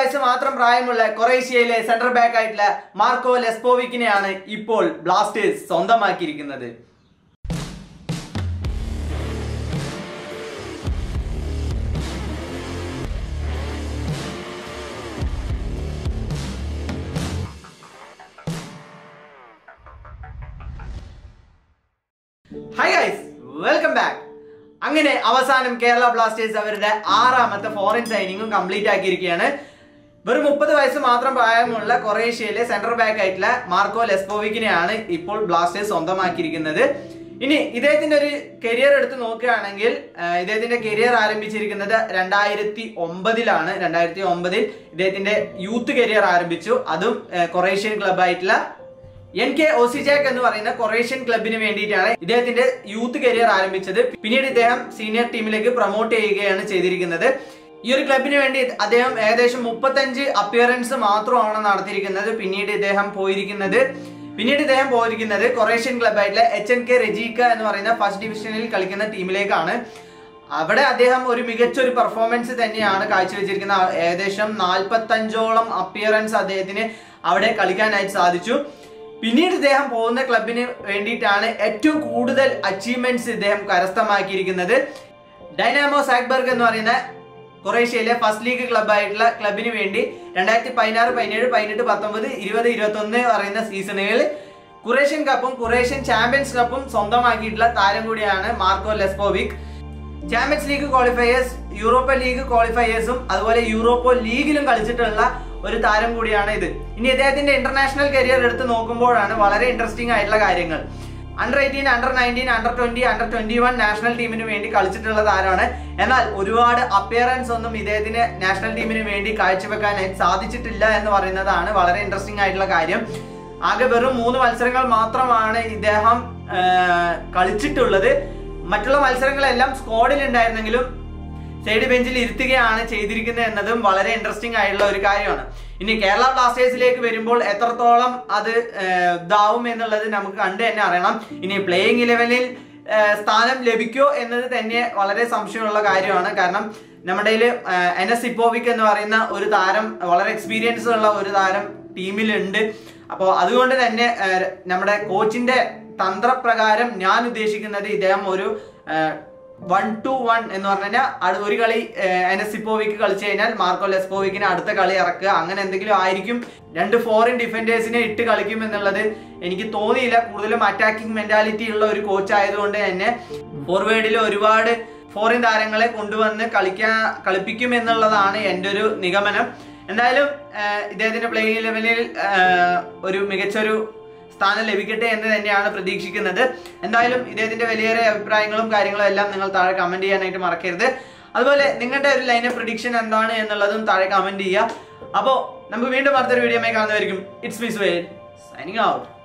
വയസ്സ് മാത്രം പ്രായമുള്ള കൊറേഷ്യയിലെ സെൻട്രൽ ബാക്ക് ആയിട്ടുള്ള മാർക്കോ ലെസ്പോവിക്കിനെയാണ് ഇപ്പോൾ ബ്ലാസ്റ്റേഴ്സ് സ്വന്തമാക്കിയിരിക്കുന്നത് ഹായ് ഗൈസ് വെൽക്കം ബാക്ക് അങ്ങനെ അവസാനം കേരള ബ്ലാസ്റ്റേഴ്സ് അവരുടെ ആറാമത്തെ ഫോറിൻ സൈനിങ്ങും കംപ്ലീറ്റ് ആക്കിയിരിക്കുകയാണ് വെറും മുപ്പത് വയസ്സ് മാത്രം പ്രായമുള്ള കൊറേഷ്യയിലെ സെൻട്രൽ ബാക്ക് ആയിട്ടുള്ള മാർക്കോ ലെസ്പോവിക്കിനെയാണ് ഇപ്പോൾ ബ്ലാസ്റ്റേഴ്സ് സ്വന്തമാക്കിയിരിക്കുന്നത് ഇനി ഇദ്ദേഹത്തിന്റെ ഒരു കരിയർ എടുത്ത് നോക്കുകയാണെങ്കിൽ ആ, ഇദ്ദേഹത്തിന്റെ കരിയർ ആരംഭിച്ചിരിക്കുന്നത് രണ്ടായിരത്തി ഒമ്പതിലാണ് രണ്ടായിരത്തി ഒമ്പതിൽ ഇദ്ദേഹത്തിന്റെ യൂത്ത് കരിയർ ആരംഭിച്ചു അതും ആ, കൊറേഷ്യൻ ക്ലബായിട്ടുള്ള എൻ കെ ഒസിജാക്ക് എന്ന് പറയുന്ന കൊറേഷ്യൻ ക്ലബിന് വേണ്ടിയിട്ടാണ് ഇദ്ദേഹത്തിന്റെ യൂത്ത് കരിയർ ആരംഭിച്ചത് പിന്നീട് ഇദ്ദേഹം സീനിയർ ടീമിലേക്ക് പ്രൊമോട്ട് ചെയ്യുകയാണ് ചെയ്തിരിക്കുന്നത് ഈ ഒരു ക്ലബിന് വേണ്ടി അദ്ദേഹം ഏകദേശം മുപ്പത്തഞ്ച് അപ്പിയറൻസ് മാത്രമാണ് നടത്തിയിരിക്കുന്നത് പിന്നീട് ഇദ്ദേഹം പോയിരിക്കുന്നത് പിന്നീട് ഇദ്ദേഹം പോയിരിക്കുന്നത് കൊറേഷ്യൻ ക്ലബായിട്ടുള്ള എച്ച് എൻ കെ റെജീക്ക എന്ന് പറയുന്ന ഫസ്റ്റ് ഡിവിഷനിൽ കളിക്കുന്ന ടീമിലേക്കാണ് അവിടെ അദ്ദേഹം ഒരു മികച്ച ഒരു പെർഫോമൻസ് തന്നെയാണ് കാഴ്ചവെച്ചിരിക്കുന്നത് ഏകദേശം നാൽപ്പത്തഞ്ചോളം അപ്പിയറൻസ് അദ്ദേഹത്തിന് അവിടെ കളിക്കാനായിട്ട് സാധിച്ചു പിന്നീട് ഇദ്ദേഹം പോകുന്ന ക്ലബിന് വേണ്ടിയിട്ടാണ് ഏറ്റവും കൂടുതൽ അച്ചീവ്മെന്റ്സ് ഇദ്ദേഹം കരസ്ഥമാക്കിയിരിക്കുന്നത് ഡൈനാമോ സാക്ബർഗ് എന്ന് പറയുന്ന കൊറേഷ്യയിലെ ഫസ്റ്റ് ലീഗ് ക്ലബായിട്ടുള്ള ക്ലബിന് വേണ്ടി രണ്ടായിരത്തി പതിനാറ് പതിനേഴ് പതിനെട്ട് പത്തൊമ്പത് ഇരുപത് ഇരുപത്തി ഒന്ന് പറയുന്ന സീസണുകളിൽ കുറേഷ്യൻ കപ്പും കുറേഷ്യൻ ചാമ്പ്യൻസ് കപ്പും സ്വന്തമാക്കിയിട്ടുള്ള താരം കൂടിയാണ് Marko Leskovic Champions League qualifiers European League ക്വാളിഫയേഴ്സും അതുപോലെ യൂറോപ്പോ ലീഗിലും കളിച്ചിട്ടുള്ള ഒരു താരം കൂടിയാണ് ഇത് ഇനി ഇദ്ദേഹത്തിന്റെ ഇന്റർനാഷണൽ കരിയർ എടുത്ത് നോക്കുമ്പോഴാണ് വളരെ ഇൻട്രസ്റ്റിംഗ് ആയിട്ടുള്ള കാര്യങ്ങൾ under eighteen under nineteen under twenty under twenty one national ടീമിന് വേണ്ടി കളിച്ചിട്ടുള്ള താരമാണ് എന്നാൽ ഒരുപാട് അപ്പിയറൻസ് ഒന്നും ഇദ്ദേഹത്തിന് നാഷണൽ ടീമിന് വേണ്ടി കാഴ്ചവെക്കാനായിട്ട് സാധിച്ചിട്ടില്ല എന്ന് പറയുന്നതാണ് വളരെ ഇൻട്രസ്റ്റിംഗ് ആയിട്ടുള്ള കാര്യം ആകെ വെറും മൂന്ന് മത്സരങ്ങൾ മാത്രമാണ് ഇദ്ദേഹം ആ, കളിച്ചിട്ടുള്ളത് മറ്റുള്ള മത്സരങ്ങളെല്ലാം സ്ക്വാഡിൽ ഉണ്ടായിരുന്നെങ്കിലും സൈഡ് ബെഞ്ചിൽ ഇരുത്തുകയാണ് ചെയ്തിരിക്കുന്നത് എന്നതും വളരെ ഇൻട്രസ്റ്റിംഗ് ആയിട്ടുള്ള ഒരു കാര്യമാണ് ഇനി കേരള ബ്ലാസ്റ്റേഴ്സിലേക്ക് വരുമ്പോൾ എത്രത്തോളം അത് ഏഹ്, ഇതാവും എന്നുള്ളത് നമുക്ക് കണ്ടു തന്നെ അറിയണം ഇനി പ്ലേയിങ് ഇലവനിൽ സ്ഥാനം ലഭിക്കോ എന്നത് തന്നെ വളരെ സംശയമുള്ള കാര്യമാണ് കാരണം നമ്മുടെ എൻ എസ് ഇപ്പോവിക് എന്ന് പറയുന്ന ഒരു താരം വളരെ എക്സ്പീരിയൻസ് ഉള്ള ഒരു താരം ടീമിലുണ്ട് അപ്പോൾ അതുകൊണ്ട് തന്നെ ഏഹ്, നമ്മുടെ കോച്ചിന്റെ തന്ത്രപ്രകാരം ഞാൻ ഉദ്ദേശിക്കുന്നത് ഇദ്ദേഹം ഒരു വൺ ടു വൺ എന്ന് പറഞ്ഞു കഴിഞ്ഞാൽ അത് ഒരു കളി എൻ എസ് ഇപ്പോവിക്ക് കളിച്ചു കഴിഞ്ഞാൽ മാർക്കോ ലെസ്പോവിക്കിന് അടുത്ത കളി ഇറക്കുക അങ്ങനെ എന്തെങ്കിലും ആയിരിക്കും രണ്ട് ഫോറിൻ ഡിഫൻഡേഴ്സിനെ ഇട്ട് കളിക്കും എന്നുള്ളത് എനിക്ക് തോന്നിയില്ല കൂടുതലും അറ്റാക്കിംഗ് മെന്റാലിറ്റി ഉള്ള ഒരു കോച്ച് ആയതുകൊണ്ട് തന്നെ ഫോർവേഡിൽ ഒരുപാട് ഫോറിൻ താരങ്ങളെ കൊണ്ടുവന്ന് കളിക്കാൻ കളിപ്പിക്കും എന്നുള്ളതാണ് എൻ്റെ ഒരു നിഗമനം എന്തായാലും ആഹ് ഇദ്ദേഹത്തിന്റെ പ്ലേയിങ് ലെവലിൽ ഒരു മികച്ചൊരു സ്ഥാനം ലഭിക്കട്ടെ എന്ന് തന്നെയാണ് പ്രതീക്ഷിക്കുന്നത് എന്തായാലും ഇദ്ദേഹത്തിന്റെ വലിയേറെ അഭിപ്രായങ്ങളും കാര്യങ്ങളും എല്ലാം നിങ്ങൾ താഴെ കമന്റ് ചെയ്യാനായിട്ട് മറക്കരുത് അതുപോലെ നിങ്ങളുടെ ഒരു ലൈൻ പ്രഡിക്ഷൻ എന്താണ് എന്നുള്ളതും താഴെ കമന്റ് ചെയ്യുക അപ്പോൾ നമുക്ക് വീണ്ടും അടുത്തൊരു വീഡിയോ കാണുന്നതായിരിക്കും it's Miss Vail signing out